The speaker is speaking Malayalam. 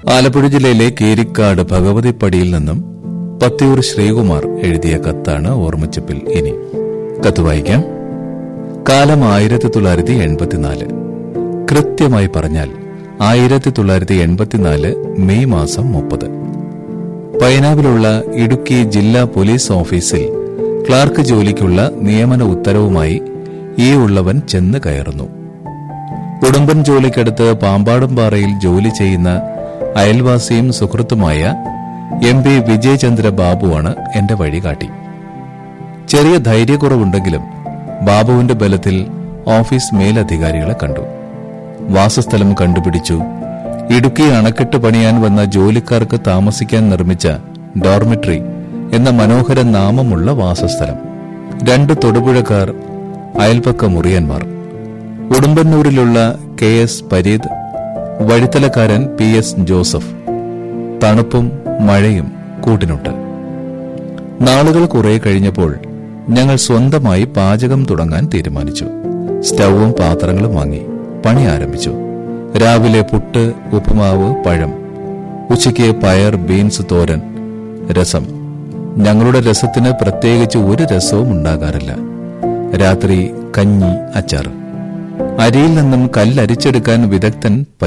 ആലപ്പുഴ ജില്ലയിലെ കീരിക്കാട് ഭഗവതിപ്പടിയിൽ നിന്നും പത്തിയൂർ ശ്രീകുമാർ എഴുതിയ കത്താണ് ഓർമ്മച്ചപ്പിൽ ഇനി കത്ത് വായിക്കാം കാലം ആയിരത്തി തൊള്ളായിരത്തി എൺപത്തിനാല് കൃത്യമായി പറഞ്ഞാൽ ആയിരത്തി തൊള്ളായിരത്തി എൺപത്തിനാല് മെയ് മാസം മുപ്പത് പൈനാവിലുള്ള ഇടുക്കി ജില്ലാ പോലീസ് ഓഫീസിൽ ക്ലാർക്ക് ജോലിക്കുള്ള നിയമന ഉത്തരവുമായി ഈ ഉള്ളവൻ ചെന്ന് കയറുന്നു ഉടുമ്പൻ ജോലിക്കടുത്ത് പാമ്പാടുംപാറയിൽ ജോലി ചെയ്യുന്ന അയൽവാസിയും സുഹൃത്തുമായ എം പി വിജയചന്ദ്ര ബാബുവാണ് എന്റെ വഴികാട്ടി ചെറിയ ധൈര്യക്കുറവുണ്ടെങ്കിലും ബാബുവിന്റെ ബലത്തിൽ ഓഫീസ് മേലധികാരികളെ കണ്ടു വാസസ്ഥലം കണ്ടുപിടിച്ചു ഇടുക്കി അണക്കെട്ട് പണിയാൻ വന്ന ജോലിക്കാർക്ക് താമസിക്കാൻ നിർമ്മിച്ച ഡോർമിറ്ററി എന്ന മനോഹര നാമമുള്ള വാസസ്ഥലം രണ്ട് തൊടുപുഴക്കാർ അയൽപക്ക മുറിയന്മാർ ഉടുമ്പന്നൂരിലുള്ള കെ എസ് പരീദ് വഴിത്തലക്കാരൻ പി എസ് ജോസഫ് തണുപ്പും മഴയും കൂട്ടിനുണ്ട് നാളുകൾ കുറെ കഴിഞ്ഞപ്പോൾ ഞങ്ങൾ സ്വന്തമായി പാചകം തുടങ്ങാൻ തീരുമാനിച്ചു സ്റ്റൗവും പാത്രങ്ങളും വാങ്ങി പണി ആരംഭിച്ചു രാവിലെ പുട്ട് ഉപ്പുമാവ് പഴം ഉച്ചയ്ക്ക് പയർ ബീൻസ് തോരൻ രസം ഞങ്ങളുടെ രസത്തിന് പ്രത്യേകിച്ച് ഒരു രസവും ഉണ്ടാകാറില്ല രാത്രി കഞ്ഞി അച്ചാർ അരിയിൽ നിന്നും കല്ലരിച്ചെടുക്കാൻ വിദഗ്ധൻ